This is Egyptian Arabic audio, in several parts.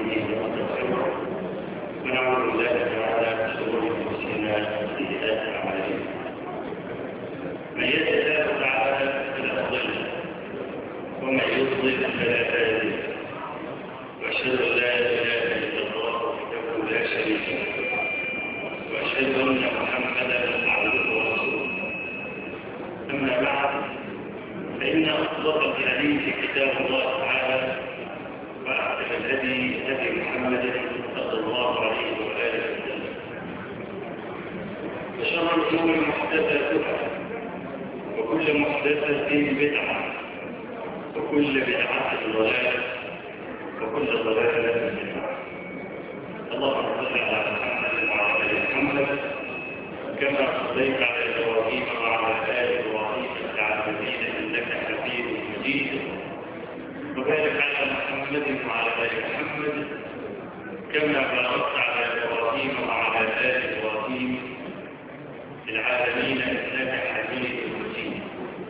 به ونستغفره ونعوذ بالله تعالى من شرور انفسنا وسيئات اعمالنا من يهد الله تعالى فلا مضل له ومن يضلل فلا هادي له واشهد ان لا اله الا الله وحده لا شريك له واشهد ان محمدا عبده ورسوله اما بعد فان اصدق الحديث كتاب الله تعالى واحسن الهدي هدي محمد صلى الله عليه واله وسلم وشر الامور محدثاتها وكل محدثه بدعه وكل بدعه ضلاله وكل ضلاله في النار اللهم صل على محمد وعلى ال محمد كما صليت على ابراهيم وعلى ال ابراهيم في العالمين انك حميد مجيد وبارك على محمد وعلى ال محمد كما باركت على ابراهيم وعلى ال ابراهيم في العالمين انك حميد مجيد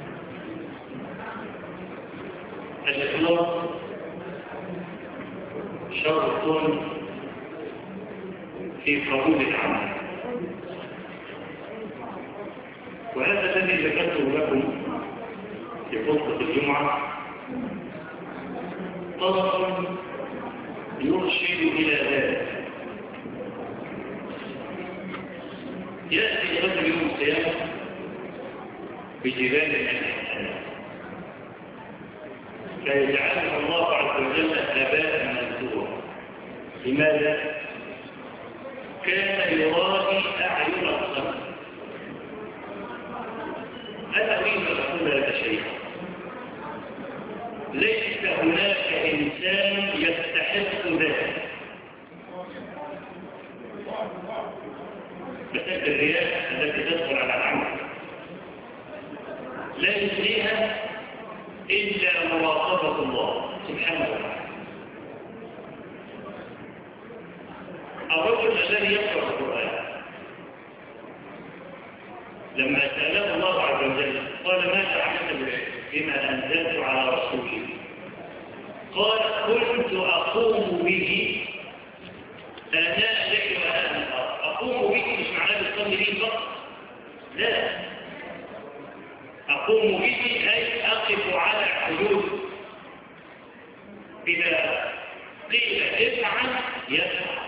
الاخلاص شرط في قبول العمل وهذا الذي ذكرته لكم في خطبة الجمعة طرف يرشد إلى ذلك يأتي رجل يوم القيامة بجبال الإنسان فيجعلها الله عز وجل هباء منثورا لماذا؟ كان يرائي أعين الخلق أنا أريد أن أقول هذا شيء ليس هناك إنسان يستحق ذلك مسألة الرياء التي تدخل على العمل لا يجريها إلا مراقبة الله سبحانه وتعالى الرجل الذي يقرأ القرآن لما سأله الله عز وجل قال ما عملت بما أنزلت على رسولي قال كنت أقوم به آناء الليل وآناء النهار أقوم به مش معناه بتصلي به فقط لا أقوم به أي أقف على حدود إذا قيل افعل يفعل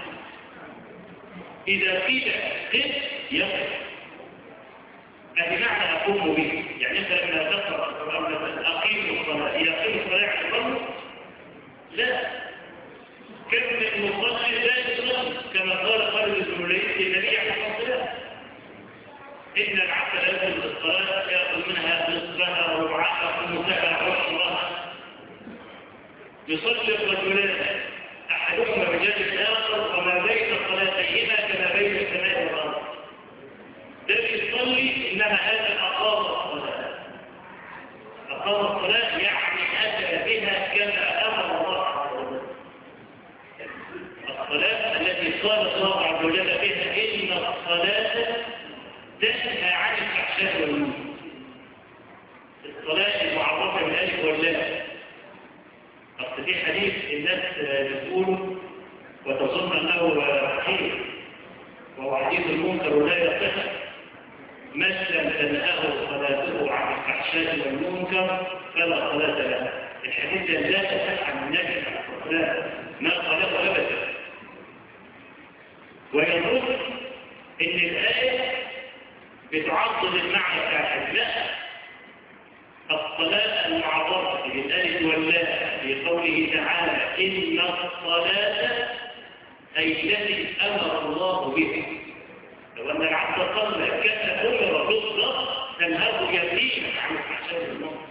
إذا قيل قف يقف هذه معنى أقوم به يعني أنت لما تقرأ القرآن مثلا أقيم الصلاة يقيم الصلاة على الظلم لا كم من مصلي لا يصلي كما قال خالد بن الوليد للنبي عليه الصلاة والسلام إن العبد لا يدخل الصلاة يأخذ منها نصفها وربعها خمسها عشرها يصلي الرجلان أحدهما بجد الآخر وما بين صلاتيهما كما بين السماء والأرض ده يصلي إنما هذا أقام الصلاة أقام الصلاة يعني أتى بها كما أمر الله عز وجل الصلاة التي قال الله عز وجل بها إن الصلاة تنهى عن الفحشاء والمنكر الصلاة المعرفة بالألف واللام أصل في حديث الناس بتقول وتظن أنه خير وهو حديث المنكر ولا يصح من لم تنهه صلاته عن الفحشاء والمنكر فلا صلاة له الحديث لا تصح عن النبي عليه الصلاة والسلام ما قاله أبدا ويظن ان الآية بتعطل المعنى بتاع لا الصلاة المعرفة بالألف واللام في قوله تعالى إن الصلاة أي التي أمر الله بها لو أن العبد صلى كان أمر بالصلاة تنهاه يقينا عن الفحشاء والمنكر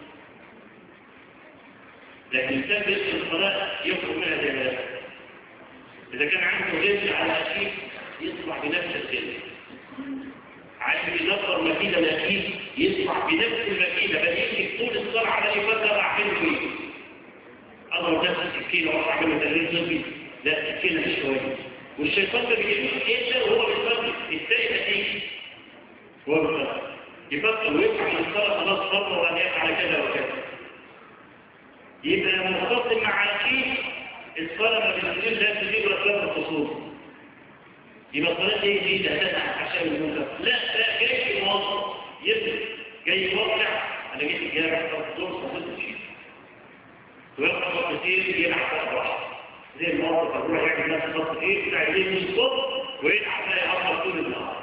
لكن ثبت الصلاة يخرج منها جلالة إذا كان عنده جلد على أخيه يصبح بنفس الجلد عايز يدبر مكينة لأخيه يصبح بنفس المكينة بل يمسك طول الصلاة على يفكر أعمله إيه أضرب نفس السكينة وأروح أعمله تدريب طبي لا السكينة مش كويس والشيطان ده بيجيب إيه وهو بيصلي السيئة تيجي هو بيصلي يفكر ويفعل الصلاة خلاص فترة وأن يفعل كذا وكذا يبقى مختصم مع أخيه الصلاة ما بتجيب لا تجيب ولا تجيب الخصوص يبقى الصلاة دي دي تهتم عشان المنكر لا لا جاي موظف يدرس جاي موقع أنا جيت الجامع في الدور صفت شيء ويقرأ كتير يلعب فوق واحد زي الموظف أروح يعمل نفس الصف إيه بتاع الليل من الصبح ويلعب لا يعمل طول النهار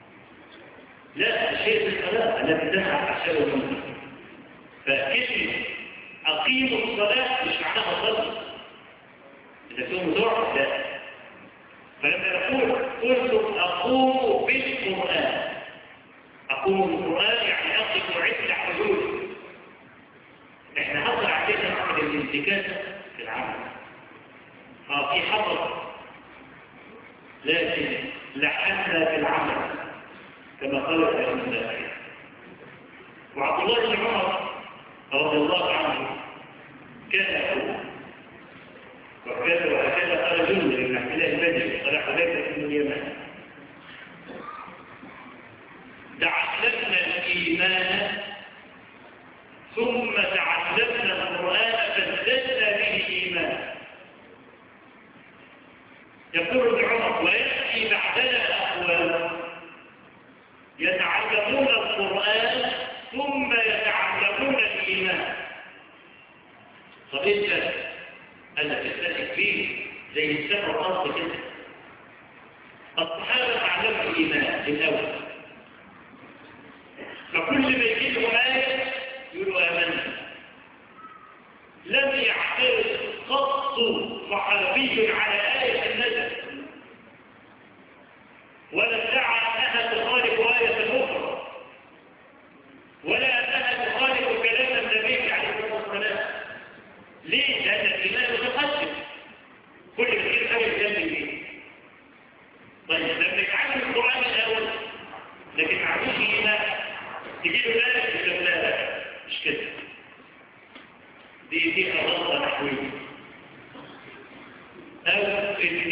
لا الشيء في الصلاة التي تنهى عشان المنكر فكلمة أقيموا الصلاة مش معناها صلاة إذا كنتم ضعف لا فلما يقول قلت أقوم بالقرآن أقوم بالقرآن يعني أقف عند حدود إحنا حصل عندنا نوع من الانتكاسة في العمل اه في حصل لكن لحنا في العمل كما قال الإمام الداخلي وعبد الله بن عمر رضي الله عنه كان يقول وكذا وهكذا قال جند بن عبد الله البدري قال حذيفه بن اليمان تعلمنا الايمان ثم تعلمنا القران فازددنا به ايمانا يقول ابن عمر وياتي بعدنا اقوام يتعلمون القران ثم يتعلمون الايمان طب انت أنا تستفيد فيه زي السفر الأرض كده الصحابة تعلموا الإيمان الأول فكل ما يجيبوا آية يقولوا آمنا لم يعترض قط صحابي على آية النجم ولا ادعى أنها تخالف آية أخرى ولا أنها تخالف كلام النبي عليه الصلاة والسلام ليه؟ لأن الإيمان متقدم كل كثير أول جنب فيه طيب لما يتعلم القرآن الأول لكن ما عندوش إيمان تجي له لا يقول لا لا مش كده دي دي غلطة نحوية أو إن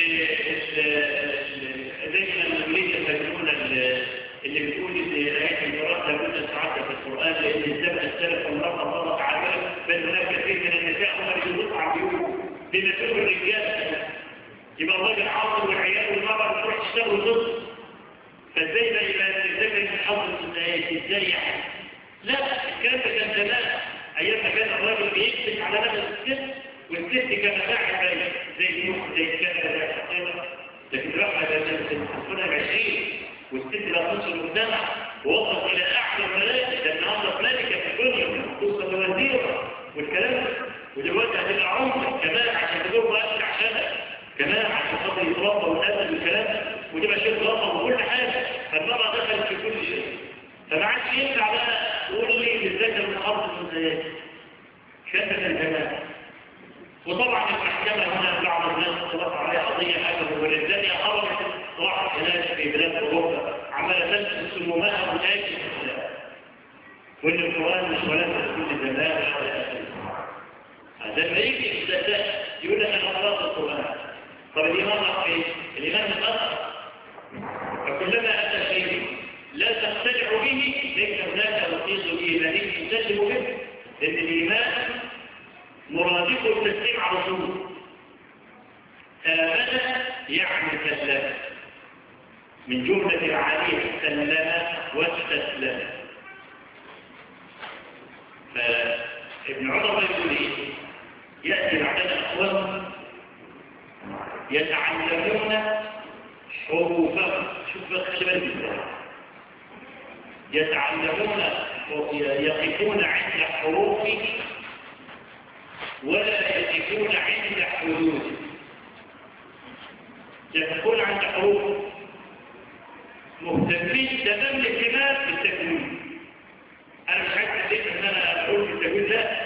دايما الأمريكا يسمون اللي بتقول إن آيات الميراث لابد تعدى في القرآن لأن الزمن السلف والمرأة الله تعالى بل هناك كثير من النساء هم اللي يطلع بيوم بمثل الرجال يبقى الراجل عاصر والعيال والمرأة بتروح تشتغل ضد فازاي بقى يبقى الزمن يتحضر ازاي يعني لا الكلام ده كان زمان ايام ما كان الراجل بيكتب على نفس الست والست كان باعها زي زي النوح زي الكلام ده لكن دلوقتي لما تكونها بعشرين والست لا تنشر المجتمع ووصل الى اعلى الملائكه لان افضل ملائكه في الدنيا توصل لوزيره والكلام ده ودلوقتي هتبقى عمر كمان عشان تدور بقى عشانها كمان عشان خاطر يتربى والادب والكلام ده وتبقى شيء رقم وكل حاجه فالمرأة دخلت في كل شيء فما عادش ينفع بقى تقول لي الذكر من ارض المنتهيات شدة الجمال وطبعا المحكمة هنا بعض الناس اختلط عليها قضية حاجة ولذلك خرجت واحد هناك في بلاد أوروبا عمالة تنسى سمومها وتاكل الإسلام وإن القرآن مش ولا تكون زمان ولا هذا ما يجي الإسلام يقول لك أنا قرأت القرآن طب الإمام راح فين؟ الإمام متأخر فكلما أتى شيء لا تقتنع به ليس هناك رصيد إيماني تنتسب به لأن الإيمان مرادف التسليم على طول آمن يعني سلم من جملة العالية سلم واستسلم فابن عمر يقول ايه يأتي بعدنا أخوان يتعلمون حروفهم شوف بس خلي بالك ازاي يتعلمون يقفون عند حروفه ولا يقفون عند حدوده يقفون عند حروفه مهتمين تمام الاهتمام بالتجويد انا مش عايز اديك ان انا اقول في التجويد لا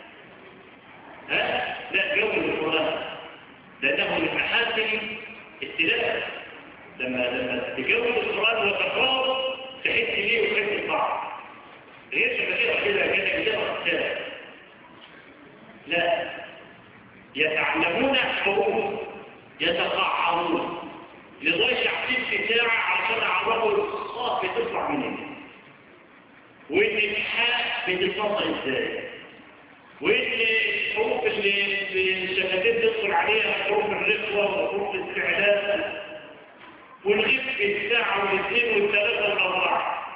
ها لا جو القران لانه من محاسن التلاوه لما لما تجوز القران وتقراه تحس ليه وتحس بعض غير شبه كده كده كده كده كده لا يتعلمون حروف يتقعرون لغايه عشرين ساعه عشان يعرفوا الخاء بتطلع منين وان الحاء بتتنطق ازاي وان الحروف اللي الشفتين تدخل عليها حروف الرخوة وحروف الاستعداد والغف الساعة والاثنين والثلاثة والأربعة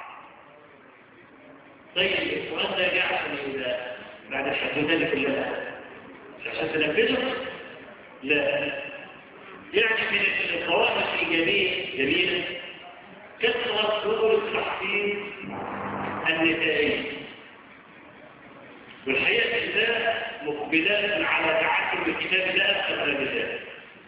طيب وأنت يا عشان إذا بعد الحدودان كلها عشان تنفذه لا يعني من القوائم الإيجابية جميلة كثرة دور التحصيل النسائية والحقيقة النساء مقبلات على تعلم الكتاب لا أكثر من الرجال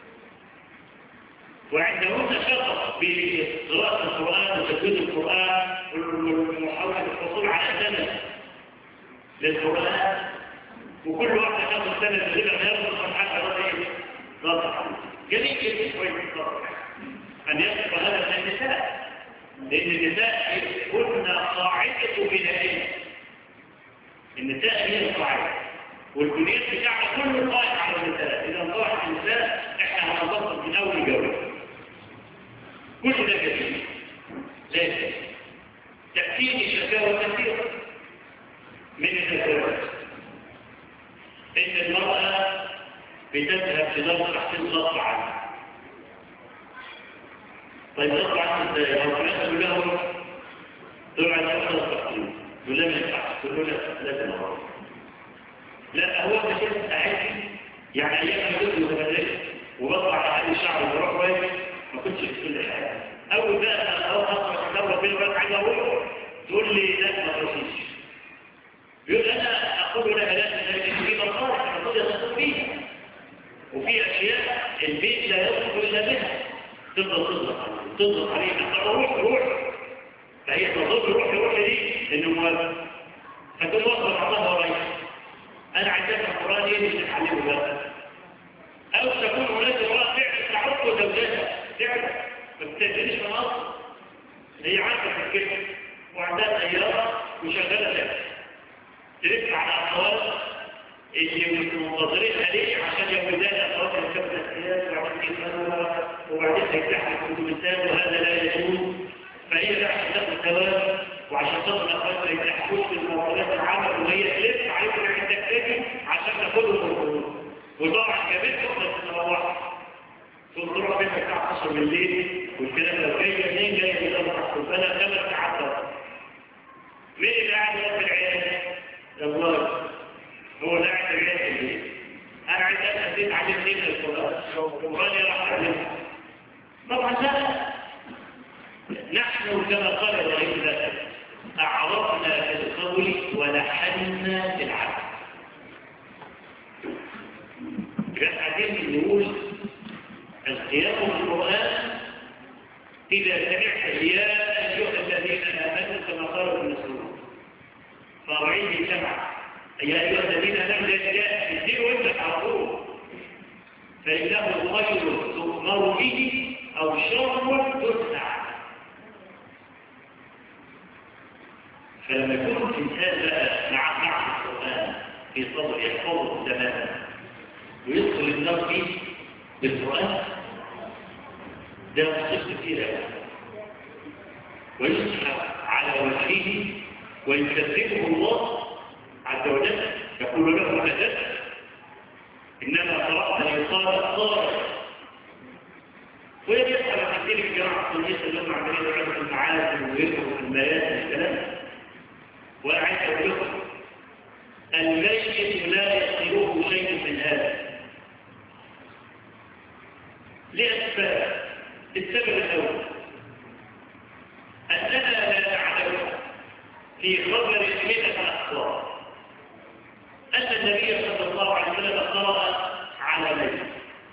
وعندهن شغف بقراءة القرآن وتجويد القرآن ومحاولة الحصول على سنة للقرآن وكل واحد ياخذ سنة تقريبا ياخذ صفحات رضي رضي جميل جدا كويس أن يصف هذا من النساء لأن النساء كن قاعدة بنائنا النساء هي القاعدة والكليات بتاعها كله قائم على النساء إذا ضاعت النساء إحنا هنضبط من أول جولة كل ده جميل لكن تأتيني شكاوى كثيرة من الزواج إن المرأة بتذهب لدور تحسين ضغط عنها طيب ضغط عنها ازاي؟ لو كان يقول له دول على أفضل التقديم يقول لا ما ينفعش تقول له لا لازم أروح لا هو ده كده عادي يعني أيام ما كنت متمرس وبطلع على حد الشعر وبروح واقف ما كنتش في كل حاجة أول بقى أنا أروح أطلع أدور بين الوقت عايز أروح تقول لي لا ما تروحيش يقول أنا أقول لها لا لكن في مصالح المفروض يتصل فيها وفي أشياء البيت لا يصل إلا بها تفضل تضغط تضغط عليه حتى روح روح فهي تظل روح روح دي إنه موافق فتقول وصل الله ورايح أنا عايزك القرآن إيه مش تتعلمه بقى أو تكون هناك امرأة فعلا تعرف زوجها فعلا ما بتتجريش من أصل هي عارفة في الكلمة وعندها سيارة وشغالة لها تلف على أخوات اللي منتظرين عليه عشان يوجدان أخوات الكبد السياسة وعندها وبعدين هيفتح لك كتب وهذا لا يجوز فهي لا عشان تاخد ثواب وعشان تاخد أخوات ما يفتحوش في الموضوعات العمل وهي تلف عليكم عندك تاجي عشان تاخدهم الخروج وطبعا جابتهم بس تروح تروح بيتك الساعة 10 بالليل والكلام لو جاي منين جاي من الأمر فأنا خمس ساعات مين اللي قاعد في العيادة؟ الله هو اللي قاعد في العيادة أنا عايز أسأل عليه منين القرآن وغالي راح عليه طبعا لا نحن كما قال الرئيس أعرفنا في القول ولحنا في العمل عايزين نقول القيام بالقرآن إذا سمعت يا أيها الذين آمنوا كما قال ابن مسعود فارعين الجمع يا أيها الذين آمنوا جاء الدين وانت على طول فإنه خير تؤمر به أو شر تسعى فلما يكون الإنسان بقى مع مع القرآن في صدر يحفظه تماما ويدخل النار فيه بالقرآن ده مصير كثير ويصحى على وجهه ويكذبه الله عز وجل يقول له أجل إنما قرأت يقال صار ويجب على كثير الجماعة الصنية اللي هم عمالين يعرفوا المعازم ويقروا في الميات والكلام وأعد أقول لكم الميت لا يصيره شيء من هذا لأسباب السبب الأول أننا لا نعلم في خبر مئة الأخبار أن النبي صلى الله عليه وسلم قرأ على ميت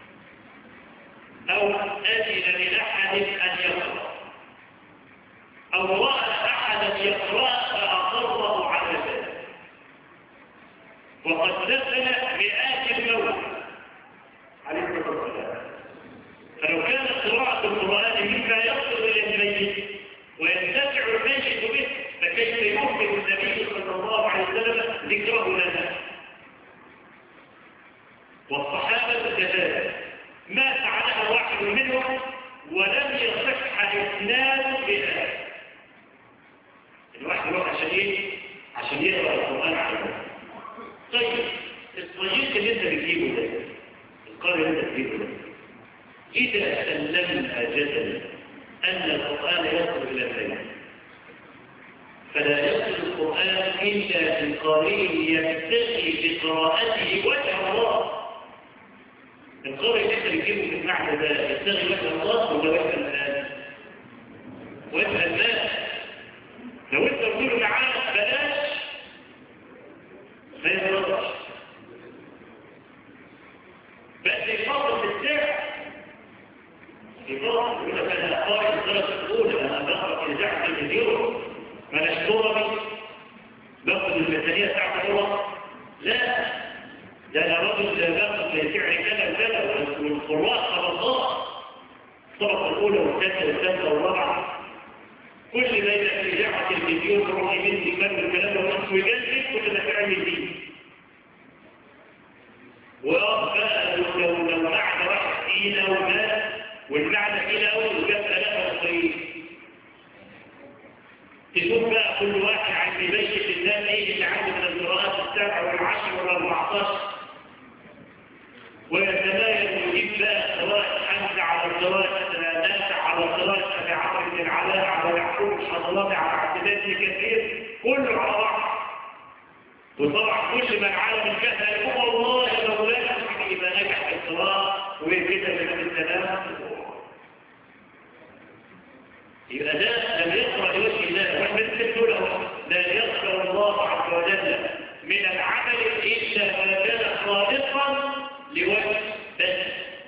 أو أذن لأحد أن يقرأ أو رأى أحدا يقرأ فأقره على ذلك وقد نزل مئات الموت عليه الصلاة والسلام فلو كانت قراءة القرآن مما يصل إلى الميت وينتفع الميت به فكيف يؤمن النبي صلى الله عليه وسلم ذكره لنا والصحابة كذلك ما فعلها واحد منهم ولم يصح إسناد بها الواحد يروح عشان ايه؟ عشان يقرأ القرآن على طيب الطريق اللي انت بتجيبه ده القارئ اللي انت بتجيبه ده إذا سلمنا جدلا أن القرآن يصل إلى البيت فلا يصل القرآن إلا بقارئ يبتغي بقراءته وجه الله القارئ اللي انت بتجيبه في المعنى ده يبتغي وجه الله ولا وجه الناس وجه الناس لو انت تقول معاه بلاش ما يتردش بس يفضل في السعر يفضل يقول لك انا قارئ الدرجه الاولى انا بقرا في اذاعه التلفزيون ما انا اشترى باخد الميزانيه بتاعت الدولار لا ده انا راجل باخد سعر كذا وكذا والقراء خلاصات الطبقه الاولى والثالثه والثالثه والرابعه كل ما يبقى في اذاعه التلفزيون تروح يمين يمين الكلام ده ونص ويجلد كل ده تعمل دي وبقى لو لو معنى واحد فينا ومات والمعنى فينا أول وجاب ثلاثة وصيين تشوف بقى كل واحد عن يبين للناس ايه اللي عنده من القراءات السبع والعشر والاربعتاشر ويتمايز ويجيب بقى قراءة حمزة على قراءة نافع على قراءة أبي عمرو بن العلاء على يعقوب الحضرات على عبد الله بن كثير كله على بعض وطبعا كل من عالم الجهل يقول والله لو لا يصح يبقى نجح في القراءة ويبقى من السلام يبقى ده لم يقرأ لوجه الله واحنا بنقول له لا يغفر الله عز وجل من العمل إلا ما كان خالصا لوجه بس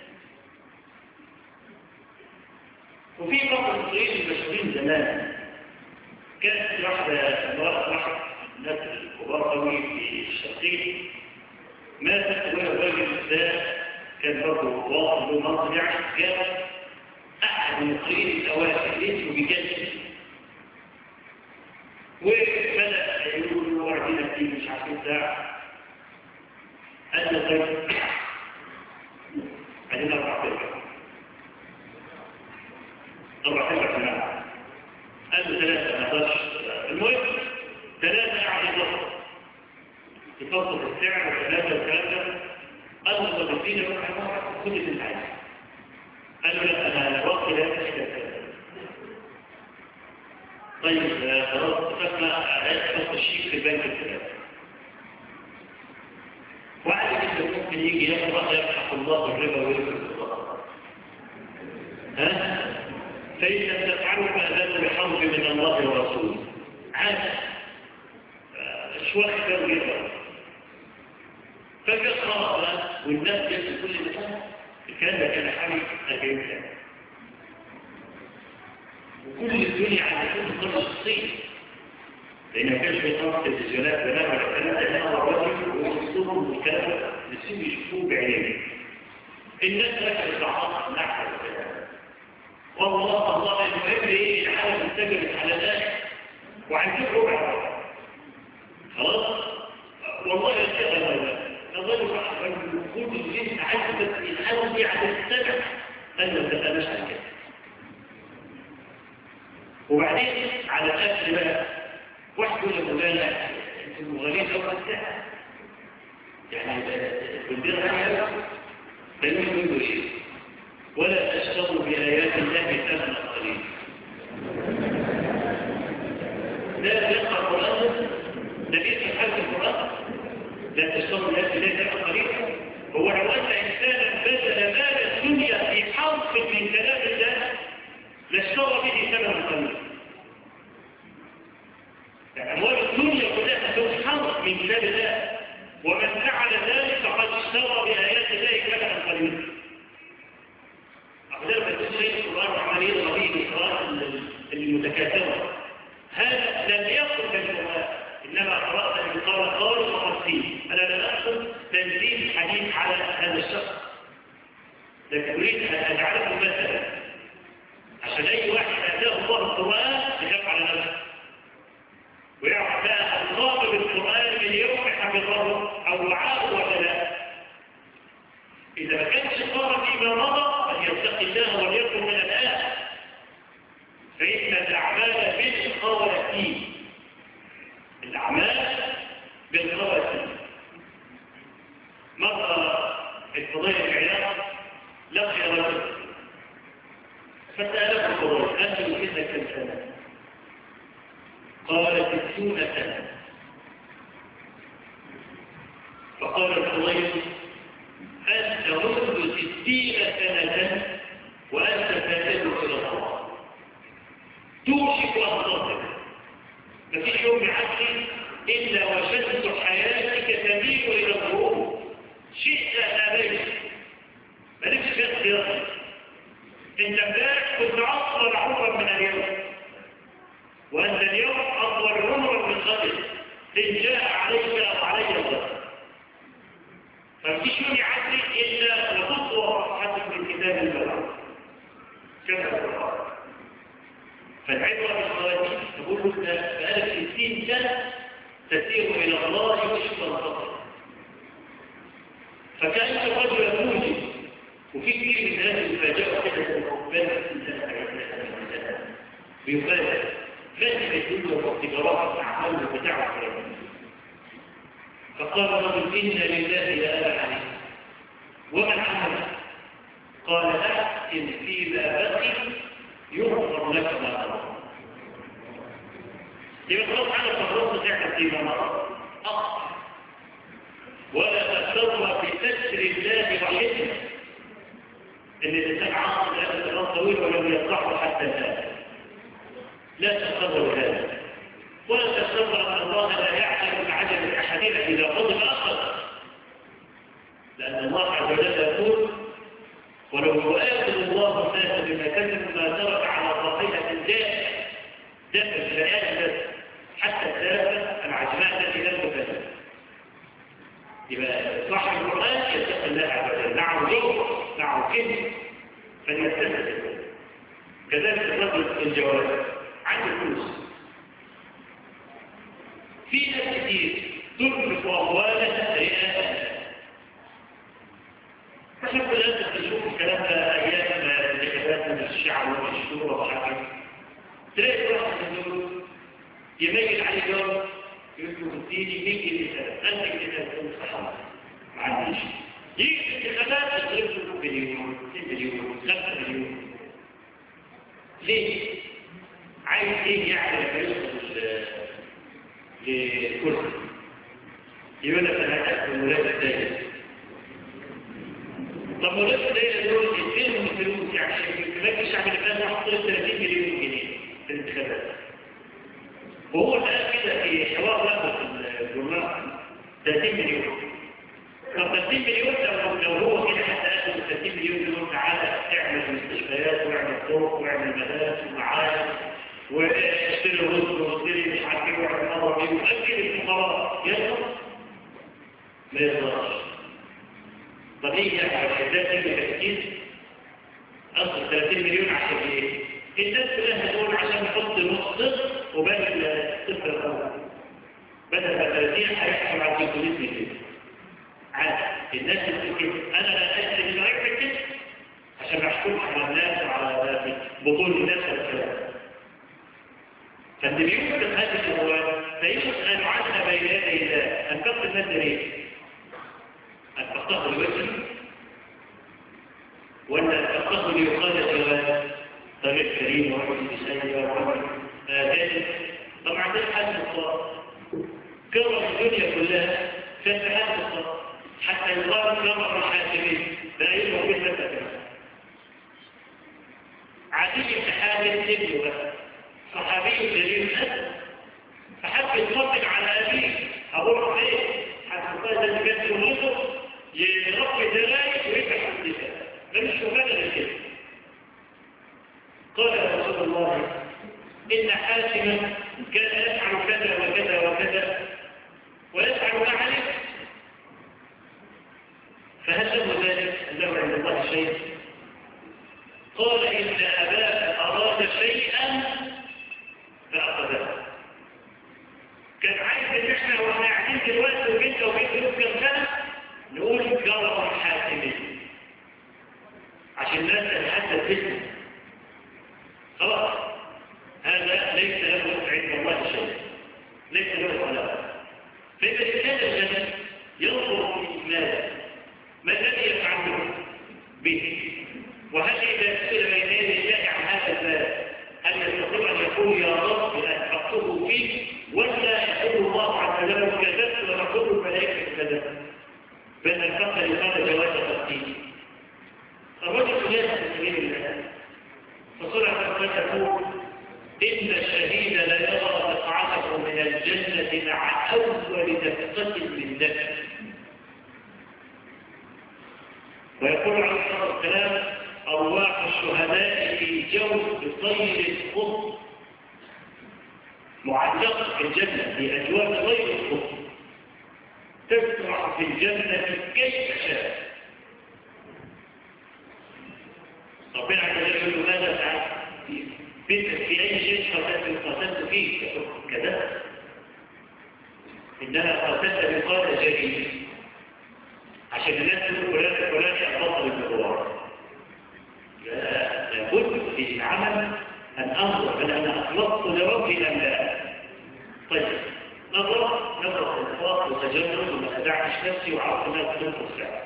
وفي بعض المصريين المشهورين زمان كانت واحدة امرأة واحد الناس الكبار قوي في الشرقية ماتت وهي الراجل ده كان برضه واصل له منصب يعني كان أحد المصريين الأوائل اسمه بجد وبدأ يقول له وعدينا فيه مش عارف بتاع قال له طيب عايزين أربع فرقة أربع فرقة كمان قال له ثلاثة ما قدرش المهم ثلاثة قاعد يفصل يفصل السعر وثلاثة والكلام ده قال له طب اديني روح خد اللي انت عايزه قال له لا انا الوقت لا يتحدث طيب خلاص اتفقنا على تحط الشيك في البنك الثلاثة واحد كده ممكن يجي يقرأ يفتح الله الربا ويرفض الله ها فإن لم تفعلوا فأذنوا بحرب من الله ورسوله عادة شوية كانوا يقرأ فبيقرأ والناس يجب كل مكان الكلام ده كان حالي أربعين سنة وكل الدنيا على كل قرى الصين لأن ما كانش في قناة تلفزيونات بنام على الكلام ده أنا الراجل ويصورهم والكلام ده الصين يشوفوه بعينيهم الناس ركبت بعضها نحو الكلام والله الله المهم ايه العالم انتجبت على ذلك وعندك ربع خلاص والله يشتغل نظر كل اللي انت عايز بس الحاول دي على السبع قال له ده مش على كده وبعدين على الاكل بقى واحد يقول لمولانا انت مغالين او بتاع يعني البيض غالي لانه يقول ايه ولا تشتروا بآيات الله ثمنا قليلا لا يقرأ القرآن ده بيسمع حاجة القرآن لا تشتروا بآيات الله ثمنا قليلا هو لو أن إنسانا بذل مال الدنيا في حرف من كلام الله لاشترى به ثمنا قليلا أموال الدنيا كلها تكون حرف من كلام الله ومن فعل ذلك فقد اشترى بآيات الله ثمنا قليلا أقدر بتسوي القرآن عملية رهيبة القراءة المتكاثرة هذا لم يقل بالقرآن إنما قرأت من قال قال وقصين أنا لا أقصد تنزيل الحديث على هذا الشخص لكن أريد أن أجعله مثلا عشان أي واحد أتاه الله القرآن يخاف على نفسه ويعرف بقى القام بالقرآن من يوم حفظه أو وعاه ولا لا إذا ما كانش قام فيما مضى فليتقي الله وليكن من الآن فإن الأعمال بالخواتيم الأعمال بالخواتيم فضيل العياض لقي رجل فسأله الفضيل أنت إذا كم سنة قال ستون سنة فقال الفضيل أنت منذ ستين سنة وأنت تتدعو إلى الله توشك أن تصل مفيش يوم يعدي إلا وشدت حياتك تميل إلى الغروب شئت أبيت مالكش فيها اختيار أنت امبارح كنت أطول عمرا من اليوم وأنت اليوم أطول عمرا من غد إن جاء عليك أو علي الغد فمفيش يوم يعدي إلا وتطوى صفحتك من كتاب البلد كما القرآن فالعبرة بالخواتيم تقول لك بقالك 60 سنة تسير إلى الله وشكرا الفضل فكأن الرجل يموت وفي كثير من الناس يفاجئوا كده بالقبال بيفاجئ فاتح الدنيا واختبارات الأعمال بتاعه فقال الرجل إنا لله لا أبا عليه وما العمل؟ قال أحسن فيما بقي يغفر لك ما ترى يبقى خلاص على تفرط تعمل فيما مر أقصى ولا تستطر في ستر الله وحكمه ان الانسان عاصم لأن الرب طويل ولم يصلحه حتى الآن لا تستطر هذا ولا تستطر أن الله لا يعلم بعدم الأحاديث إذا غضب أخذ لأن الله عز وجل يقول ولو يؤاخذ الله الناس بما كسبوا ما ترك على ظاهرة الداء دفع الشهادة حتى الثلاثة العجماء التي لم تكسب يبقى صاحب القرآن يتقي الله عز وجل معه جوع معه كذب فليتخذ كذلك الرجل الجواب عنده فلوس في ناس كتير تنفق أموالها رئاسة عشان كل الناس تشوف الكلام ده ايام الانتخابات من الشعب والشورى والحاكم تلاقي واحد من دول يميل عليه يوم يقول له اديني 100 جنيه سنه انت جنيه سنه صحابه ما عنديش يجي الانتخابات تصرف له مليون 2 مليون 5 مليون ليه؟ عايز ايه يعني لما يوصل للكرسي يقول لك انا هاخد الولاد الثاني طب ولاد الدائرة دول يديهم الفلوس يعني الكباك الشعب اللي كان حط 30 مليون جنيه في الانتخابات وهو الآن كده في حوار له في الجورنال 30 مليون طب 30 مليون لو لو هو كده حتى اخذ 30 مليون دول تعالى اعمل مستشفيات واعمل طرق واعمل مدارس ومعاهد واشتري رز واشتري مش عارف ايه واعمل مره وأكل الفقراء يقدر ما يقدرش طب ايه يعني ده تيجي تفكير اصل 30 مليون عشان ايه الناس كلها تقول عشان نحط نص صفر وباقي الصفر الاول بدل ما 30 هيحصل على 300 مليون عادي الناس بتقول انا لا اشتري من غير كده عشان ما احكمش على الناس وعلى بطول الناس والكلام فاللي بيوجد هذه الاموال فيسال عنها بين يدي الله ان تقصد الناس ليه؟ أن تقصد الوجه ولا أن تقصد ليقال الجواب طريق كريم ورجل بسيء ورجل آدم طبعا ده حد الصلاة كرم الدنيا كلها كانت حد الصلاة حتى يقال كرم الحاكمين لا يلغوا في ذلك عدي بن حامد ابنه بس صحابي جليل الأسد فحب يطبق على أبيه أبو رفيع حتى قال اللي كانت يملكه يربي ذلك ويفتح الدفاع ده مش مبالغ كده قال رسول الله إن حاتما كان يفعل كذا وكذا وكذا ويفعل ما عليه فهل له ذلك له عند الله شيء قال إن أباك أراد شيئا فأخذه كان عايز ان احنا واحنا قاعدين دلوقتي وبنت وبنت يمكن سنه نقول جرى الحاكمين عشان الناس تتحدث باسمه خلاص هذا ليس له عند الله شيء ليس له خلاق فإذا كان الجنة ينظر في إسلامه ما الذي يفعل بين الفقر قال جواز تقديم الرجل لا في سبيل الله فصلح تقول إن الشهيد لا يرى مقعده من الجنة مع أول دقة من دم ويقول عليه الصلاة والسلام أرواح الشهداء في جوف طير الخط معلقة في الجنة في أجواء طير الخط تسرع في الجنة كيف شاء ربنا عز وجل يقول ماذا فعلت في أي شيء قتلت قتلت فيه كذا إنها قتلت بقال جريء عشان الناس تقول فلان فلان أفضل الجوار لابد في العمل أن أنظر هل أنا أخلصت لربي أم لا طيب نظر نظر الإخلاص وتجرد وما أدعش نفسي وعرفت أنها تنقص ساعة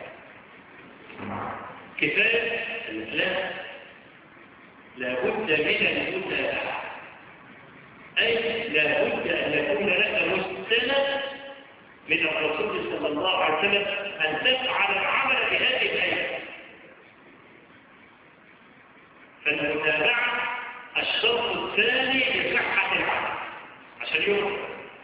كفاية الإخلاص لابد من المتابعة أي لابد أن يكون لك مستند من الرسول صلى الله عليه وسلم أن تفعل العمل بهذه الآية فالمتابعة الشرط الثاني لصحة العمل عشان يوم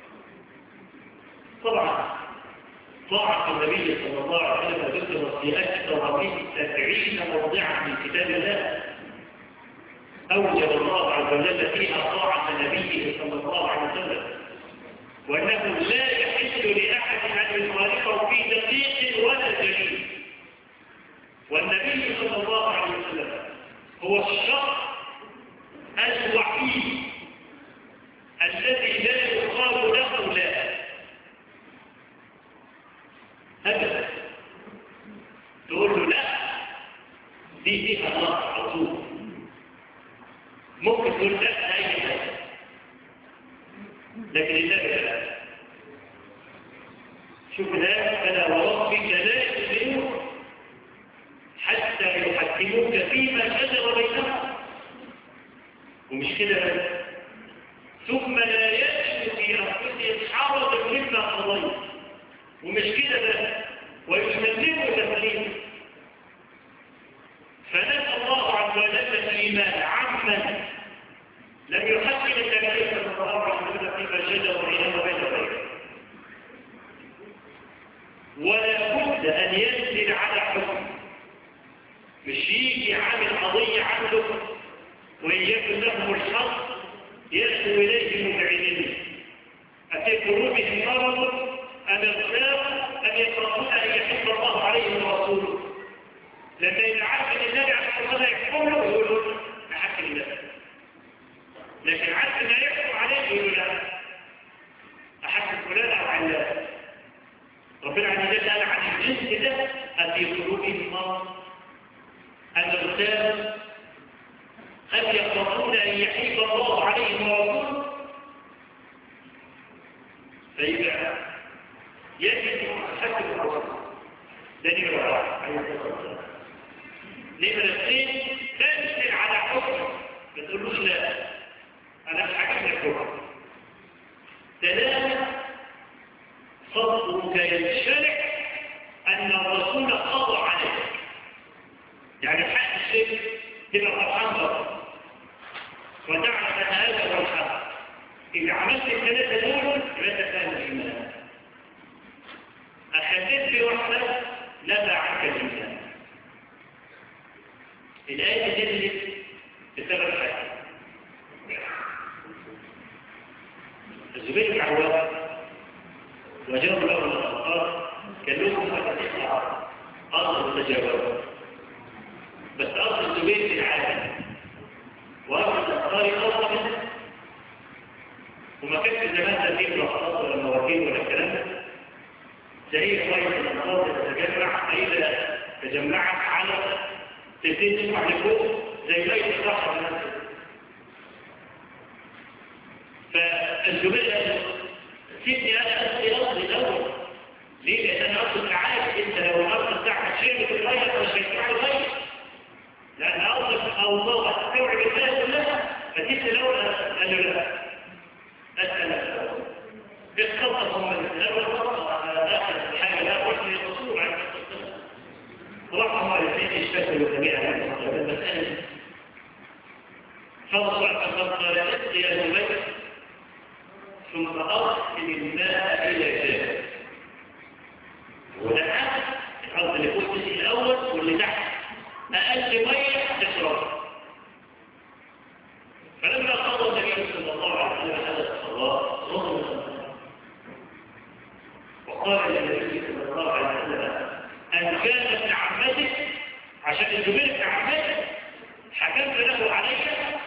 طبعا طاعة النبي صلى الله عليه وسلم ذكر في أكثر من سبعين موضعا من كتاب الله أوجب الله عز وجل فيها طاعة نبيه صلى الله عليه وسلم وأنه لا يحل لأحد أن يخالفه في دقيق ولا جليل والنبي صلى الله عليه وسلم هو الشخص الوحيد الذي لا يقال له لا أبدا تقول له لا دي فيها الله على طول ممكن تقول لا أي حاجة لكن الله لا شوف ده فلا وربك لا يؤمنون حتى يحكموك فيما شجر بينهم ومش كده بس ثم لا يجد في انفسهم حرج مما قضيت ومش كده بس ويسلموا تسليما فنسى الله عز وجل الايمان عمن لم يحكم النبي صلى الله عليه وسلم فيما شجر بينهم وبين غيره ولا بد ان ينزل على حكم مش يجي عامل قضيه عنده وان يكن لهم الحق يدعو اليه مبعدين افي قلوبهم مرض ام ارتاب ام يكرهون ان يحب الله عليهم ورسوله لما يتعرف ان النبي عليه الصلاه والسلام يحكم له يقول له احكم الله لكن عارف ما يحكم عليه يقول لا احكم فلان او علان ربنا عز وجل قال عن الجنس ده افي قلوبهم مرض ام ارتاب أم يخافون أن يحيف الله عليهم ورسوله فإذا يجب حسب الرسول ده نمرة واحد نمرة اثنين تنزل على حكم ما تقولوش لا أنا مش عاجبني الحكم ثلاثة صدرك ينشرح أن الرسول قضى عليك يعني حق الشيء تبقى فرحان بقى وتعرف ان هذا هو الحق اذا عملت الثلاثه دول يبقى تفهم الايمان اخذت بوحده نبع عنك الايمان الايه دي نزلت بسبب حاجه الزبير بن عوام وجاءوا له الانصار كان لهم مفاتيح ارض متجاوزه بس أصل الزبير في العالم وأصل الأخطار أصل منه وما كانش زمان تزيد ولا خلاص ولا مواكيل ولا الكلام ده زي كويس الأنصار تتجمع فإذا تجمعت على تبتدي تسمع لفوق زي بيت الصحراء الناس فالزبير قال سيبني أنا أصلي أصلي الأول ليه؟ لأن أنا أصل عارف أنت لو الأرض بتاعك شيء بتتغير مش هيتفعل غير لأن أوضح أوضاح تستوعب الناس كلها فتيت الأول قال له لا أسأل بالخطأ هم الأول خطأ آخر حاجة لا وجه الرسول عنه وقال للنبي صلى الله عليه وسلم أن كان ابن عمتك عشان الزبير ابن عمتك حكمت له عليك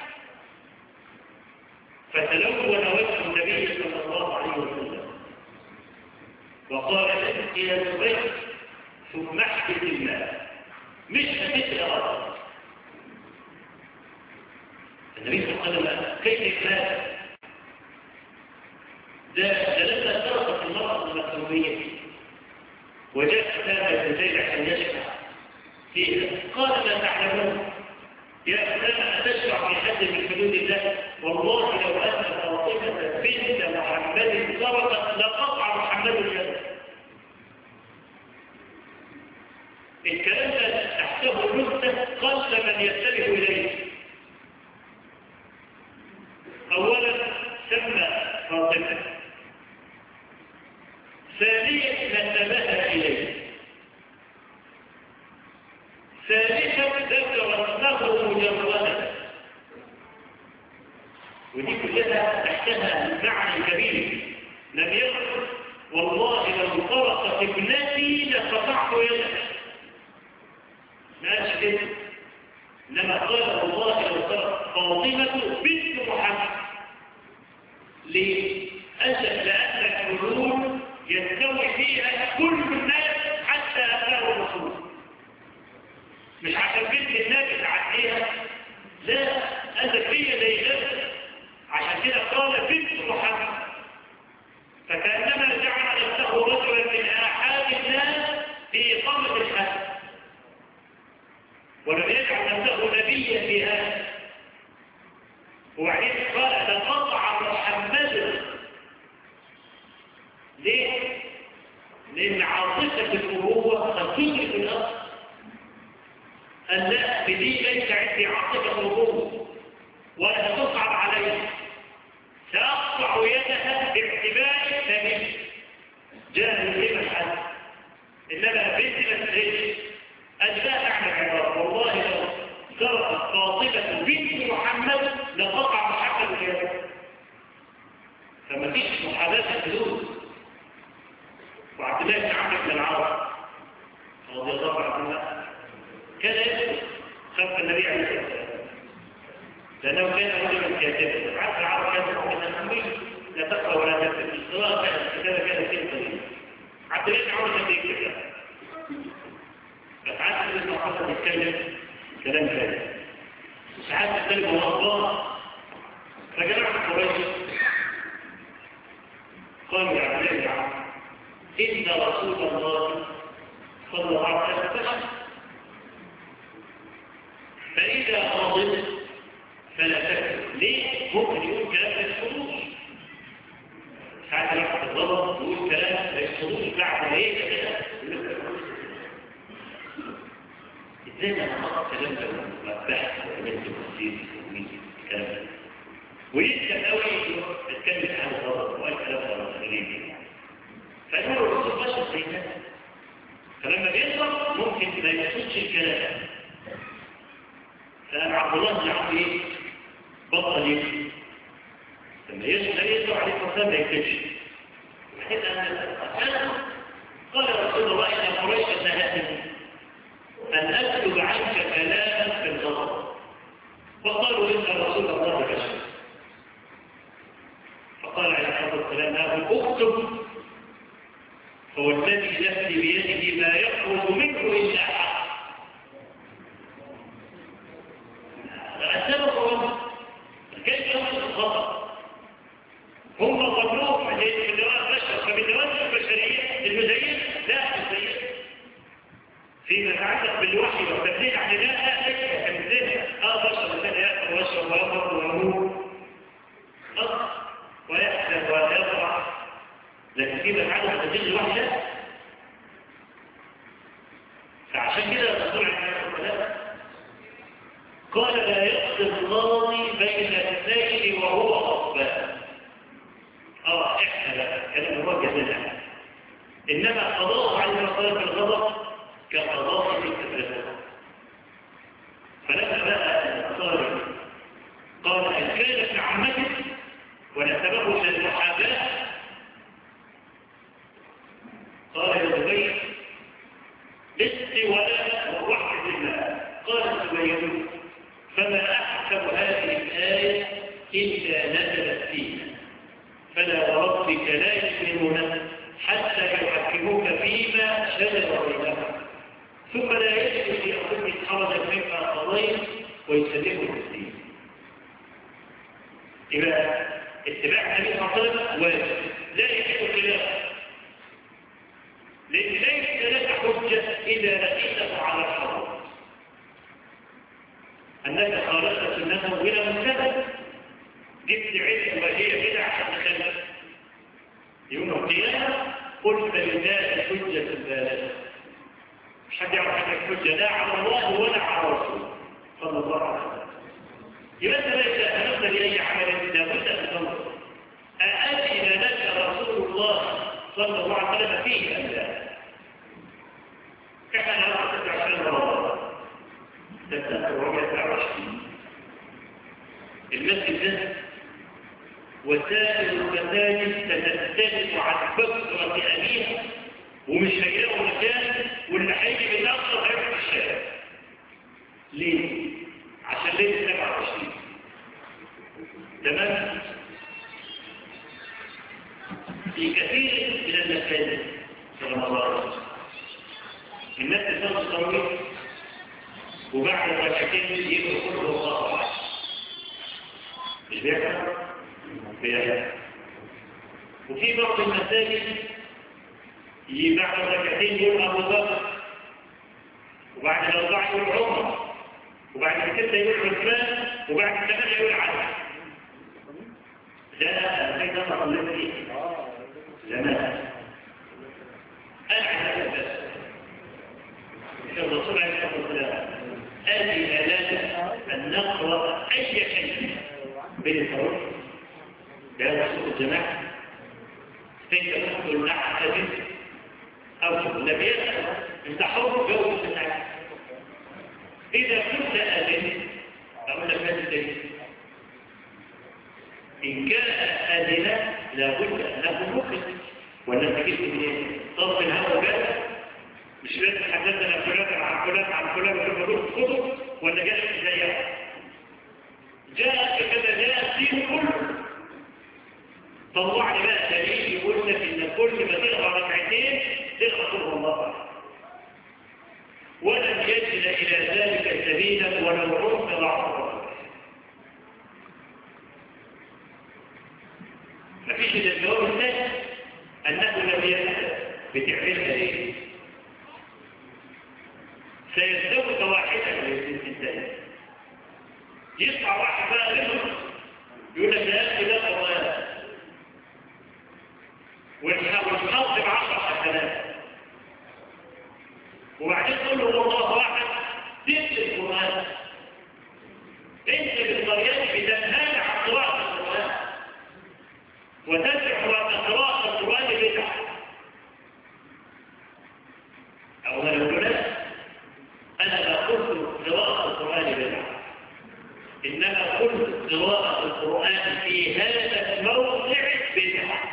فتلون وجه النبي صلى الله عليه وسلم وقال يا زبير ثم احدث الله مش مثل غلط النبي صلى الله عليه وسلم كيف كان ده ده لما سرقت المرأة المكروبية وجاء أسامة بن زيد عشان يشفع فيها قال لا تعلمون يا أسامة أتشفع في حد من حدود الله والله لو أن فاطمة بنت محمد سرقت لقطع محمد اليد الكلام ده تحته نكتة قل من ينتبه إليه أولا سمى فاطمة ثانيا نسبها إليه ثالثا ذكر أنه مجردا ودي كلها تحتها معنى كبير لم يقل والله لو طرقت ابنتي لقطعت يدك ما قالش كده انما قال والله لو طرق فاطمه بنت محمد ليه؟ أجل لأن الحلول يستوي فيها كل الناس حتى أبناء الرسول مش عشان بنت النبي تعديها لا أجل هي زي نفسك عشان كده قال بنت محمد فكأنما جعل نفسه رجلا من آحاد الناس في إقامة الحد ولم يجعل نفسه نبيا في هذا وبعدين قال تقطع محمد ليه؟ لأن عاطفة الأبوة قد تدرك الأصل أن لا بدي ليس عندي عاطفة الأبوة ولا تصعب علي سأقطع يدها باعتبار نبي جاء من قبل الحد إنما بنت مسجد أجزاء أعمل عبارة والله لو سرقت فاطمة بنت محمد لقطع محمد يده فما فيش محاذاة الحدود وعبد الله بن عمرو بن العاص رضي الله عنه كان يسكت خلف النبي عليه الصلاه والسلام لانه كان رجلا كاتبا عارف العرب كان من الامر لا تقرا ولا تكتب الصلاه كانت الكتابه كانت فيه قليله عبد الله بن عمرو كان بيكتب بس عارف ان المحفظه بيتكلم كلام ثاني ساعات تتكلم هو الله فجمع قريش قال يا عبد الله بن عمرو إن رسول الله صلى الله عليه وسلم فإذا غضب فلا تكتب ليه؟ ممكن يقول كلام لا يحصلوش ساعات الواحد الغضب يقول كلام لا يحصلوش بعد ايه كده ازاي ما نقص كلام ده بحث وعملت تفسير الكلام ده ويسكت قوي يتكلم عن الغضب وقال كلام غلط غريب فإنه الرسول بشر زي الناس فلما بيضرب ممكن ما يقصدش الكلام فأنا عبد الله بن عمرو ايه؟ بطل يكتب لما يسمع يسمع عليه الصلاة ما يكتبش وبعدين أنا قال رسول الله إن قريش نهتني أن أكتب عنك كلاما في الغضب فقالوا إن رسول الله بشر فقال عليه الصلاة والسلام له اكتب هو الذي نفسي بيده ما يخرج منه إلا حق السبب هو كيف يصل الخطأ هم ظنوه من الدراسة بشر فبالدراسة البشرية المزينة لا مزينة فيما يتعلق بالوحي والتبليغ عن الله لا ليس كمثله اه بشر مثلا ياكل ويشرب ويفرق ويموت ويحسب ويضرع لكن فيما يتعلق بالتبليغ الوحي لا فعشان كده الرسول عليه الصلاه والسلام قال لا يقضي القاضي بين اثنين وهو غضبان اه احنا لا كلام هو جزاء انما قضاء على مصارف الغضب كقضاء التفرقه فلما بقى الصارف قال ان كان ابن عمتك ونسبه الى المحاباه قال يا زبير لست ولا ووحد الله قال زبير فما أحكم هذه الآية إلا نزلت فينا فلا وربك لا يؤمنون حتى يحكموك فيما شجر بينهم ثم لا يجد في أنفسهم حرجا مما قضيت ويسلموا الدين يبقى اتباع النبي صلى الله عليه وسلم واجب لا يجب خلافه لأن ليس لك حجة إذا لقيته على الحرام أنك خالفت سنته إلى مكتبه جبت علم وهي بدعة عشان تخلف يوم القيامة قلت لله الحجة البالغة مش حد يعرف عنك حجة لا على الله ولا على رسوله صلى الله عليه وسلم يبقى انت ليس أمامنا لأي عمل لابد أن تنظر أأذن لك رسول الله صلى الله عليه وسلم فيه أم لا؟ كما نرى تسع سنة رمضان تسع وعشرين المسجد ده وسائل المساجد تتختلف عن كثرة أمينة ومش هيلاقوا مكان واللي هيجي من أقصى هيروح في الشارع ليه؟ عشان ليه 27 تمام؟ في كثير من المساجد في رمضان الناس تصلي التراويح وبعد ركعتين يجوا كله الله أحد مش بيحصل؟ بيحصل وفي بعض المساجد بعد ركعتين يقول أبو بكر وبعد الأربعة يقول عمر وبعد الستة يقول عثمان وبعد الثمانية يقول علي ده البيت ده ما صليت فيه زمان أنا على بس الرسول عليه الصلاة والسلام أذن لنا أن نقرأ أي شيء بين الفروض بهذا صوت الجماعة فإنت تقول نحن أذن أو لم يسأل أنت حر جوز الناس إذا كنت أذن أقول لك هذا الدليل إن كان أذن لابد أنه مخرج ولا تجد منين؟ طرف الهوى جاء مش بس حدثنا فلان عن فلان عن فلان وكما قلت كتب ولا جاء زيها جاء كذا جاء الدين كله طلع لي بقى دليل يقول لك ان كل ما تقرا ركعتين تقرا قل الله ولم يجد الى ذلك سبيلا ولو عرف ضعف مفيش الا الجواب الثاني انه لم يسال بتعملها ليه سيزدوج واحدا من الانسان يطلع واحد بقى منهم يقول لك يا اخي ده قران والحظ بعشر حسنات وبعدين تقول له الله واحد تنسى القران انت بالطريقه بتنهى عن قراءه القران وتدعو ان قراءه القران بدعه او هؤلاء أنا لا قلت قراءة القرآن بدعة إنما قلت قراءة القرآن في هذا الموضع بدعة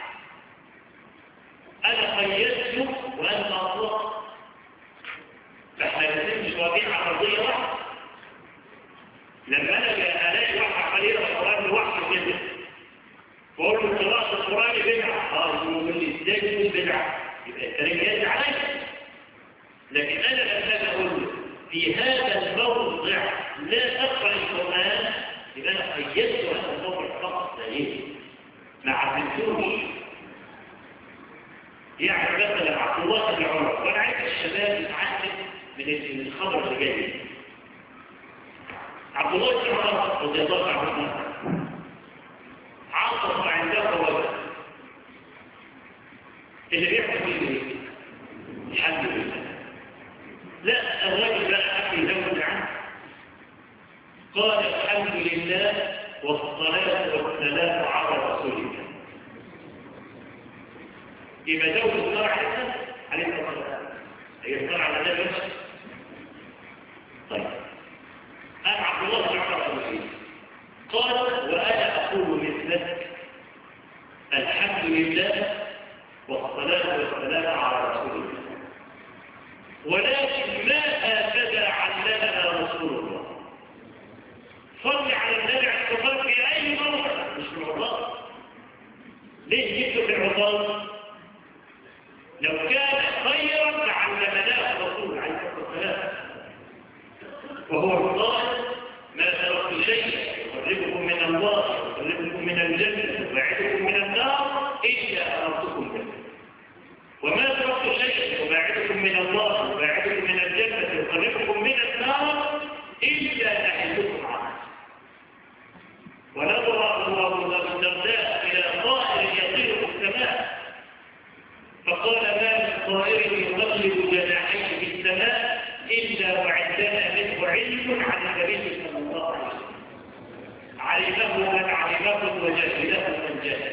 أنا قيدت وأنت أطلق فإحنا لازم مواضيع عرضية واحدة لما أنا ألاقي واحد قليل القرآن لوحده كده وأقول له قراءة القرآن بدعة أه من الإزاي تكون بدعة يبقى الكلام يجري عليا لكن أنا لما أقول له في هذا الموضع لا تقرأ القرآن يبقى أنا قيدت هذا الموضع فقط ليه ما عرفتوش يعني مثلا عبد الله بن عمر وانا عايز الشباب يتعلم من الخبر اللي جاي عبد الله بن عمر رضي الله عنه عاصف عنده وجه اللي بيحكم فيه ايه؟ الحمد لله لا الرجل لا أحد يزود عنه قال الحمد لله والصلاة والسلام على رسول الله يبقى زوج الصلاة عليه عليه الصلاة والسلام هي الصلاة على النبي طيب أنا عبد الله بن عمر قال وأنا أقول مثلك الحمد لله والصلاة والسلام على رسول الله ولكن ما هكذا علمنا رسول الله صل على النبي عليه الصلاة والسلام في أي موضع مش في العطاء ليه جبته في العطاء لو كان خيرا لعلمناه الرسول عليه الصلاة والسلام وهو القائل ما تركت شيئا يقربكم من الله يقربكم من الجنة يبعدكم من النار إلا أمرتكم به وما تركت شيئا يباعدكم من الله يباعدكم من الجنة يقربكم من النار إلا نهيتكم عنه ونظر الله ابو الدرداء إلى طائر يطير في السماء فقال ما من طائر يقلب جناحيه في السماء إلا وعندنا منه علم عن النبي صلى الله عليه وسلم علمه من علمه وجهله من جهله